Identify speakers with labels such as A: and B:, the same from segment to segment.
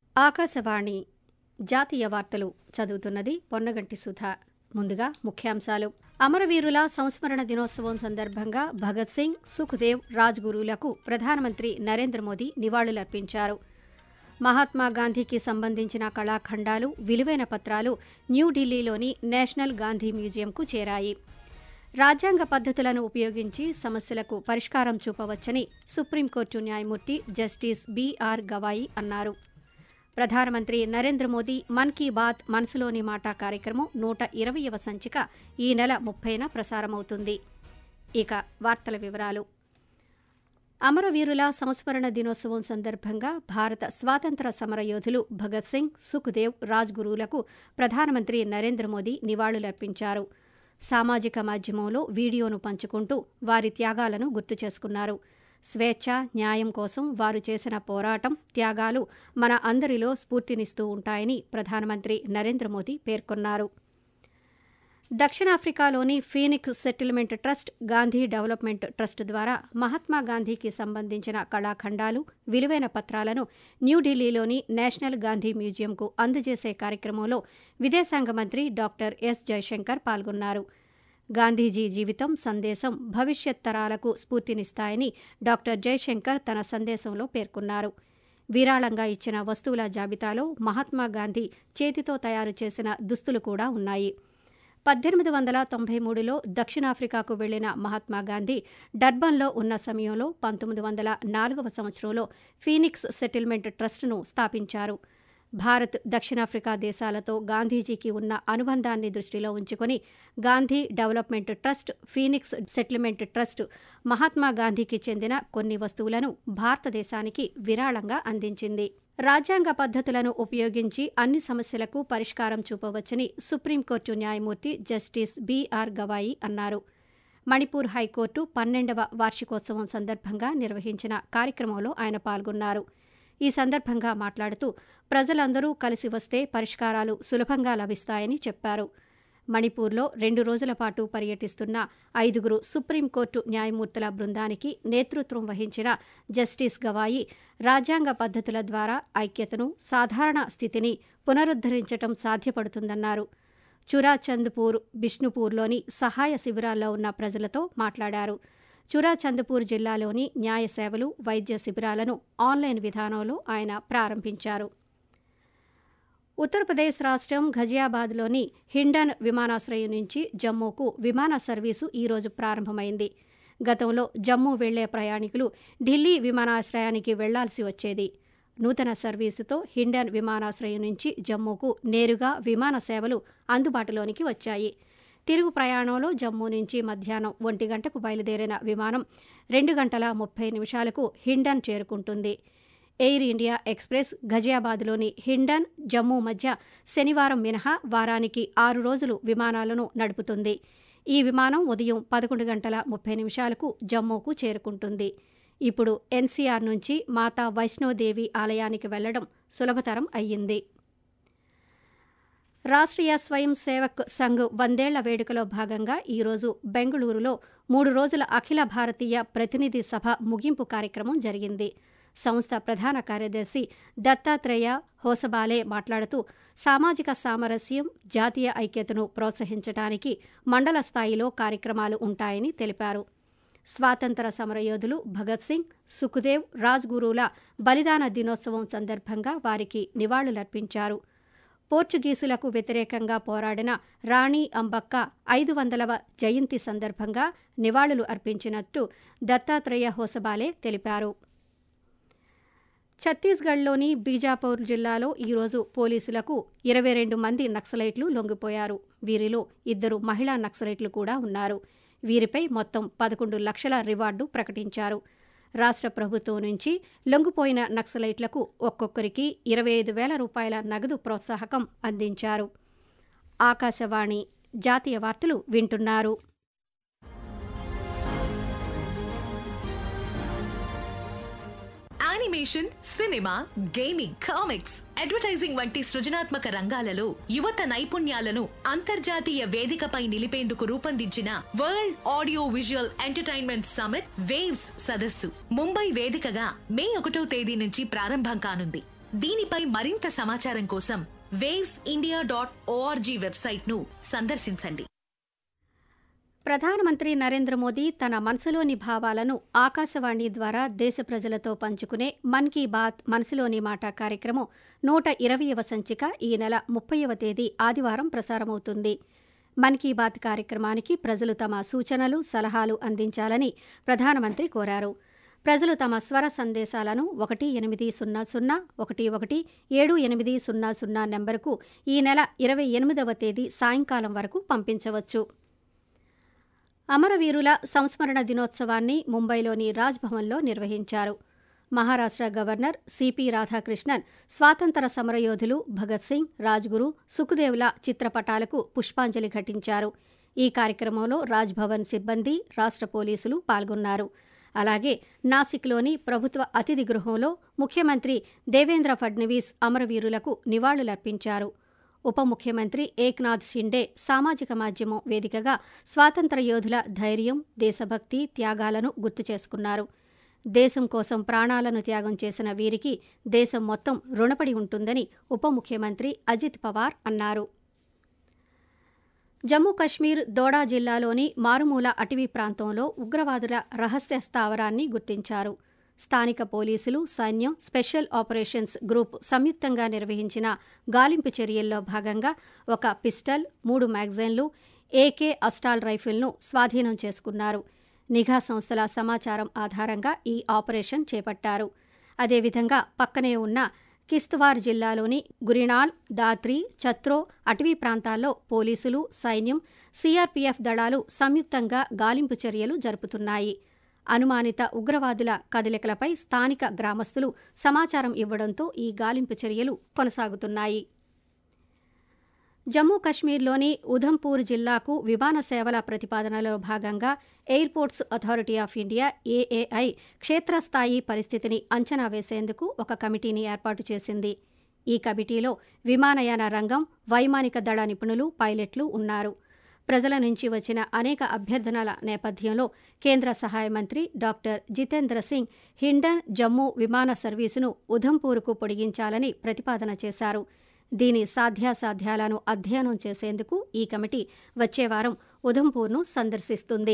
A: ఆకాశవాణి జాతీయ వార్తలు చదువుతున్నది పొన్నగంటి సుధ ముందుగా ముఖ్యాంశాలు అమరవీరుల సంస్మరణ దినోత్సవం సందర్భంగా భగత్ సింగ్ సుఖ్దేవ్ రాజ్గురులకు ప్రధానమంత్రి నరేంద్ర మోదీ నివాళులర్పించారు మహాత్మా గాంధీకి సంబంధించిన కళాఖండాలు విలువైన పత్రాలు న్యూఢిల్లీలోని నేషనల్ గాంధీ మ్యూజియంకు చేరాయి రాజ్యాంగ పద్ధతులను ఉపయోగించి సమస్యలకు పరిష్కారం చూపవచ్చని సుప్రీంకోర్టు న్యాయమూర్తి జస్టిస్ బీఆర్ గవాయి అన్నారు ప్రధానమంత్రి నరేంద్ర మోదీ మన్ కీ బాత్ మనసులోని మాట కార్యక్రమం నూట ఇరవయవ సంచిక ఈ నెల ముప్పైన ప్రసారమవుతుంది ఇక వార్తల వివరాలు అమరవీరుల సంస్మరణ దినోత్సవం సందర్భంగా భారత స్వాతంత్ర సమరయోధులు భగత్ సింగ్ సుఖ్దేవ్ రాజ్గురులకు ప్రధానమంత్రి నరేంద్ర మోదీ నివాళులర్పించారు సామాజిక మాధ్యమంలో వీడియోను పంచుకుంటూ వారి త్యాగాలను గుర్తు చేసుకున్నారు స్వేచ్ఛ న్యాయం కోసం వారు చేసిన పోరాటం త్యాగాలు మన అందరిలో స్ఫూర్తినిస్తూ ఉంటాయని ప్రధానమంత్రి నరేంద్ర మోదీ పేర్కొన్నారు దక్షిణాఫ్రికాలోని Phoenix settlement trust Gandhi development trust ద్వారా మహాత్మా గాంధీకి సంబంధించిన కళాఖండాలు విలువైన పత్రాలను న్యూఢిల్లీలోని నేషనల్ గాంధీ మ్యూజియంకు అందజేసే కార్యక్రమంలో విదేశాంగ మంత్రి డాక్టర్ ఎస్ జయశంకర్ పాల్గొన్నారు గాంధీజీ జీవితం సందేశం భవిష్యత్ తరాలకు స్ఫూర్తినిస్తాయని డాక్టర్ జయశంకర్ తన సందేశంలో పేర్కొన్నారు విరాళంగా ఇచ్చిన వస్తువుల జాబితాలో మహాత్మా గాంధీ చేతితో తయారు చేసిన దుస్తులు కూడా ఉన్నాయి పద్దెనిమిది వందల తొంభై మూడులో దక్షిణాఫ్రికాకు వెళ్లిన మహాత్మాగాంధీ డర్బన్లో ఉన్న సమయంలో పంతొమ్మిది వందల నాలుగవ సంవత్సరంలో ఫీనిక్స్ సెటిల్మెంట్ ట్రస్టును స్థాపించారు భారత్ దక్షిణాఫ్రికా దేశాలతో గాంధీజీకి ఉన్న అనుబంధాన్ని దృష్టిలో ఉంచుకుని Gandhi development trust Phoenix settlement trust Mahatma గాంధీకి చెందిన కొన్ని వస్తువులను భారతదేశానికి విరాళంగా అందించింది రాజ్యాంగ పద్ధతులను ఉపయోగించి అన్ని సమస్యలకు పరిష్కారం చూపవచ్చని సుప్రీంకోర్టు న్యాయమూర్తి జస్టిస్ బీఆర్ గవాయి అన్నారు మణిపూర్ హైకోర్టు పన్నెండవ వార్షికోత్సవం సందర్భంగా నిర్వహించిన కార్యక్రమంలో ఆయన పాల్గొన్నారు ఈ సందర్భంగా మాట్లాడుతూ ప్రజలందరూ కలిసి వస్తే పరిష్కారాలు సులభంగా లభిస్తాయని చెప్పారు మణిపూర్లో రెండు రోజుల పాటు పర్యటిస్తున్న ఐదుగురు సుప్రీంకోర్టు న్యాయమూర్తుల బృందానికి నేతృత్వం వహించిన జస్టిస్ గవాయి రాజ్యాంగ పద్ధతుల ద్వారా ఐక్యతను సాధారణ స్థితిని పునరుద్దరించడం సాధ్యపడుతుందన్నారు చురాచంద్పూర్ బిష్ణుపూర్లోని సహాయ శిబిరాల్లో ఉన్న ప్రజలతో మాట్లాడారు చురాచంద్పూర్ జిల్లాలోని న్యాయ సేవలు వైద్య శిబిరాలను ఆన్లైన్ విధానంలో ఆయన ప్రారంభించారు ఉత్తరప్రదేశ్ రాష్ట్రం ఘజియాబాద్లోని హిండన్ విమానాశ్రయం నుంచి జమ్మూకు విమాన సర్వీసు ఈరోజు ప్రారంభమైంది గతంలో జమ్మూ వెళ్లే ప్రయాణికులు ఢిల్లీ విమానాశ్రయానికి వెళ్లాల్సి వచ్చేది నూతన సర్వీసుతో హిండన్ విమానాశ్రయం నుంచి జమ్మూకు నేరుగా విమాన సేవలు అందుబాటులోనికి వచ్చాయి తిరుగు ప్రయాణంలో జమ్మూ నుంచి మధ్యాహ్నం ఒంటి గంటకు బయలుదేరిన విమానం రెండు గంటల ముప్పై నిమిషాలకు హిండన్ చేరుకుంటుంది ఎయిర్ ఇండియా ఎక్స్ప్రెస్ ఘజియాబాద్లోని హిండన్ జమ్మూ మధ్య శనివారం మినహా వారానికి ఆరు రోజులు విమానాలను నడుపుతుంది ఈ విమానం ఉదయం పదకొండు గంటల ముప్పై నిమిషాలకు జమ్మూకు చేరుకుంటుంది ఇప్పుడు ఎన్సీఆర్ నుంచి మాతా వైష్ణోదేవి ఆలయానికి వెళ్లడం సులభతరం అయ్యింది రాష్ట్రీయ స్వయం సేవక్ సంఘ్ వందేళ్ల వేడుకలో భాగంగా ఈరోజు బెంగళూరులో మూడు రోజుల అఖిల భారతీయ ప్రతినిధి సభ ముగింపు కార్యక్రమం జరిగింది సంస్థ ప్రధాన కార్యదర్శి దత్తాత్రేయ హోసబాలే మాట్లాడుతూ సామాజిక సామరస్యం జాతీయ ఐక్యతను ప్రోత్సహించడానికి మండల స్థాయిలో కార్యక్రమాలు ఉంటాయని తెలిపారు స్వాతంత్ర సమరయోధులు భగత్ సింగ్ సుఖ్దేవ్ రాజ్గురుల బలిదాన దినోత్సవం సందర్భంగా వారికి నివాళులర్పించారు పోర్చుగీసులకు వ్యతిరేకంగా పోరాడిన రాణి అంబక్క ఐదు వందలవ జయంతి సందర్భంగా నివాళులు అర్పించినట్టు దత్తాత్రేయ హోసబాలే తెలిపారు ఛత్తీస్గఢ్లోని బీజాపూర్ జిల్లాలో ఈరోజు పోలీసులకు ఇరవై రెండు మంది నక్సలైట్లు లొంగిపోయారు వీరిలో ఇద్దరు మహిళా నక్సలైట్లు కూడా ఉన్నారు వీరిపై మొత్తం పదకొండు లక్షల రివార్డు ప్రకటించారు రాష్ట్ర ప్రభుత్వం నుంచి లొంగిపోయిన నక్సలైట్లకు ఒక్కొక్కరికి ఇరవై ఐదు వేల రూపాయల నగదు ప్రోత్సాహకం అందించారు ఆకాశవాణి జాతీయ వార్తలు వింటున్నారు
B: animation cinema gaming comics advertising వంటి సృజనాత్మక రంగాలలో యువత నైపుణ్యాలను అంతర్జాతీయ వేదికపై నిలిపేందుకు రూపొందించిన world audio visual entertainment summit waves సదస్సు ముంబై వేదికగా మే ఒకటో తేదీ నుంచి ప్రారంభం కానుంది దీనిపై మరింత సమాచారం కోసం waves India dot O R G website ను సందర్శించండి
A: ప్రధానమంత్రి నరేంద్ర మోదీ తన మనసులోని భావాలను ఆకాశవాణి ద్వారా దేశ ప్రజలతో పంచుకునే మన్ కీ బాత్ మనసులోని మాట కార్యక్రమం నూట ఇరవయవ సంచిక ఈ నెల ముప్పైవ తేదీ ఆదివారం ప్రసారమవుతుంది మన్ కీ బాత్ కార్యక్రమానికి ప్రజలు తమ సూచనలు సలహాలు అందించాలని ప్రధానమంత్రి కోరారు ప్రజలు తమ స్వర సందేశాలను ఒకటి ఎనిమిది సున్నా సున్నా ఒకటి ఒకటి ఏడు ఎనిమిది సున్నా సున్నా నెంబరుకు ఈ నెల ఇరవై ఎనిమిదవ తేదీ సాయంకాలం వరకు పంపించవచ్చు అమరవీరుల సంస్మరణ దినోత్సవాన్ని ముంబైలోని రాజ్భవన్లో నిర్వహించారు మహారాష్ట్ర గవర్నర్ సిపి రాధాకృష్ణన్ స్వాతంత్ర సమరయోధులు భగత్ సింగ్ రాజ్గురు సుఖదేవ్ల చిత్రపటాలకు పుష్పాంజలి ఘటించారు ఈ కార్యక్రమంలో రాజ్భవన్ సిబ్బంది రాష్ట్ర పోలీసులు పాల్గొన్నారు అలాగే నాసిక్లోని ప్రభుత్వ అతిథి గృహంలో ముఖ్యమంత్రి దేవేంద్ర ఫడ్నవీస్ అమరవీరులకు నివాళులర్పించారు ఉప ముఖ్యమంత్రి ఏక్నాథ్ షిండే సామాజిక మాధ్యమం వేదికగా స్వాతంత్ర యోధుల ధైర్యం దేశభక్తి త్యాగాలను గుర్తు చేసుకున్నారు దేశం కోసం ప్రాణాలను త్యాగం చేసిన వీరికి దేశం మొత్తం రుణపడి ఉంటుందని ఉప ముఖ్యమంత్రి అజిత్ పవార్ అన్నారు జమ్మూ కశ్మీర్ దోడా జిల్లాలోని మారుమూల అటవీ ప్రాంతంలో ఉగ్రవాదుల రహస్య స్థావరాన్ని గుర్తించారు స్థానిక పోలీసులు సైన్యం స్పెషల్ ఆపరేషన్స్ గ్రూప్ సంయుక్తంగా నిర్వహించిన గాలింపు చర్యల్లో భాగంగా ఒక పిస్టల్ మూడు మ్యాగజైన్లు ఏకే అస్టాల్ రైఫిల్ను స్వాధీనం చేసుకున్నారు నిఘా సంస్థల సమాచారం ఆధారంగా ఈ ఆపరేషన్ చేపట్టారు అదేవిధంగా పక్కనే ఉన్న కిస్తవార్ జిల్లాలోని గురినాల్ దాత్రి ఛత్రో అటవీ ప్రాంతాల్లో పోలీసులు సైన్యం సీఆర్పీఎఫ్ దళాలు సంయుక్తంగా గాలింపు చర్యలు జరుపుతున్నాయి అనుమానిత ఉగ్రవాదుల కదలికలపై స్థానిక గ్రామస్తులు సమాచారం ఇవ్వడంతో ఈ గాలింపు చర్యలు కొనసాగుతున్నాయి జమ్మూ కశ్మీర్లోని ఉధంపూర్ జిల్లాకు విమాన సేవల ప్రతిపాదనలో భాగంగా airports authority of India A A I క్షేత్రస్థాయి పరిస్థితిని అంచనా వేసేందుకు ఒక కమిటీని ఏర్పాటు చేసింది ఈ కమిటీలో విమానయాన రంగం వైమానిక దళ నిపుణులు పైలట్లు ఉన్నారు ప్రజల నుంచి వచ్చిన అనేక అభ్యర్థనల నేపథ్యంలో కేంద్ర సహాయ మంత్రి డాక్టర్ జితేంద్ర సింగ్ హిండన్ జమ్మూ విమాన సర్వీసును ఉధంపూర్కు పొడిగించాలని ప్రతిపాదన చేశారు దీని సాధ్యాసాధ్యాలను అధ్యయనం చేసేందుకు ఈ కమిటీ వచ్చే వారం ఉధంపూర్ను సందర్శిస్తుంది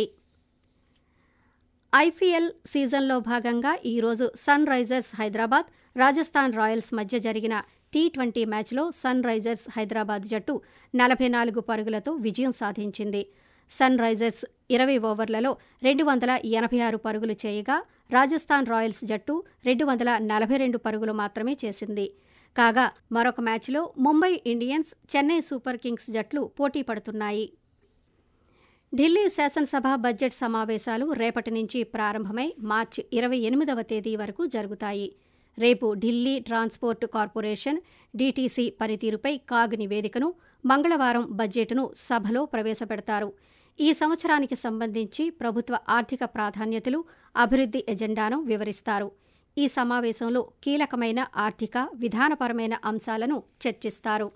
A: ఐపీఎల్ సీజన్లో భాగంగా ఈరోజు Sunrisers Hyderabad Rajasthan Royals మధ్య జరిగిన టీ ట్వంటీ మ్యాచ్లో సన్ రైజర్స్ హైదరాబాద్ జట్టు నలభై నాలుగు పరుగులతో విజయం సాధించింది సన్ రైజర్స్ ఇరవై ఓవర్లలో రెండు వందల ఎనభై ఆరు పరుగులు చేయగా రాజస్థాన్ రాయల్స్ జట్టు రెండు వందల నలభై రెండు పరుగులు మాత్రమే చేసింది కాగా మరొక మ్యాచ్లో Mumbai Indians Chennai Super Kings జట్లు పోటీ పడుతున్నాయి ఢిల్లీ శాసనసభ బడ్జెట్ సమావేశాలు రేపటి నుంచి ప్రారంభమై మార్చి ఇరవై ఎనిమిదవ తేదీ వరకు జరుగుతాయి రేపు ఢిల్లీ ట్రాన్స్పోర్ట్ కార్పొరేషన్ డీటీసీ పనితీరుపై కాగ్ నివేదికను మంగళవారం బడ్జెట్ను సభలో ప్రవేశపెడతారు ఈ సంవత్సరానికి సంబంధించి ప్రభుత్వ ఆర్థిక ప్రాధాన్యతలు అభివృద్ది ఎజెండాను వివరిస్తారు ఈ సమావేశంలో కీలకమైన ఆర్థిక విధానపరమైన అంశాలను చర్చిస్తారు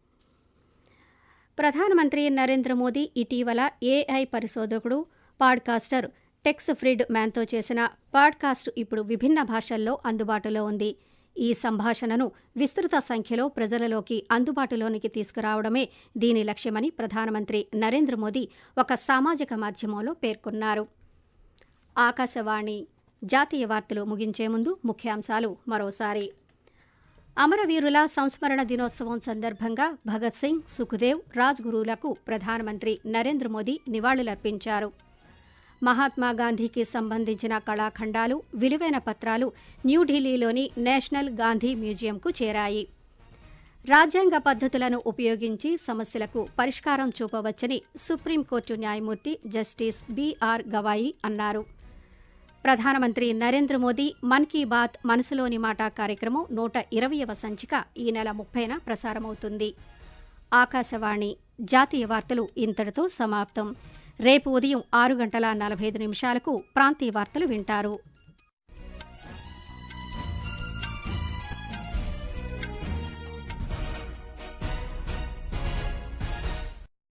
A: ప్రధానమంత్రి నరేంద్ర మోదీ ఇటీవల ఏఐ పరిశోధకుడు పాడ్కాస్టర్ టెక్స్ ఫ్రిడ్ మ్యాన్తో చేసిన పాడ్కాస్ట్ ఇప్పుడు విభిన్న భాషల్లో అందుబాటులో ఉంది ఈ సంభాషణను విస్తృత సంఖ్యలో ప్రజలలోకి అందుబాటులోనికి తీసుకురావడమే దీని లక్ష్యమని ప్రధానమంత్రి నరేంద్ర మోదీ ఒక సామాజిక మాధ్యమంలో పేర్కొన్నారు ఆకాశవాణి జాతీయ వార్తలు ముగించే ముందు ముఖ్యాంశాలు మరోసారి అమరవీరుల సంస్మరణ దినోత్సవం సందర్భంగా భగత్ సింగ్ సుఖదేవ్ రాజ్గురులకు ప్రధానమంత్రి నరేంద్ర మోదీ నివాళులర్పించారు మహాత్మా గాంధీకి సంబంధించిన కళాఖండాలు విలువైన పత్రాలు న్యూఢిల్లీలోని నేషనల్ గాంధీ మ్యూజియంకు చేరాయి రాజ్యాంగ పద్ధతులను ఉపయోగించి సమస్యలకు పరిష్కారం చూపవచ్చని సుప్రీంకోర్టు న్యాయమూర్తి జస్టిస్ బీఆర్ గవాయి అన్నారు ప్రధానమంత్రి నరేంద్ర మోదీ మన్ కీ బాత్ మనసులోని మాట కార్యక్రమం నూట ఇరవయవ సంచిక ఈ నెల ముప్పైన ప్రసారమవుతుంది ఆకాశవాణి జాతీయ వార్తలు ఇంతటితో సమాప్తం రేపు ఉదయం ఆరు గంటల నలభై ఐదు నిమిషాలకు ప్రాంతీయ వార్తలు వింటారు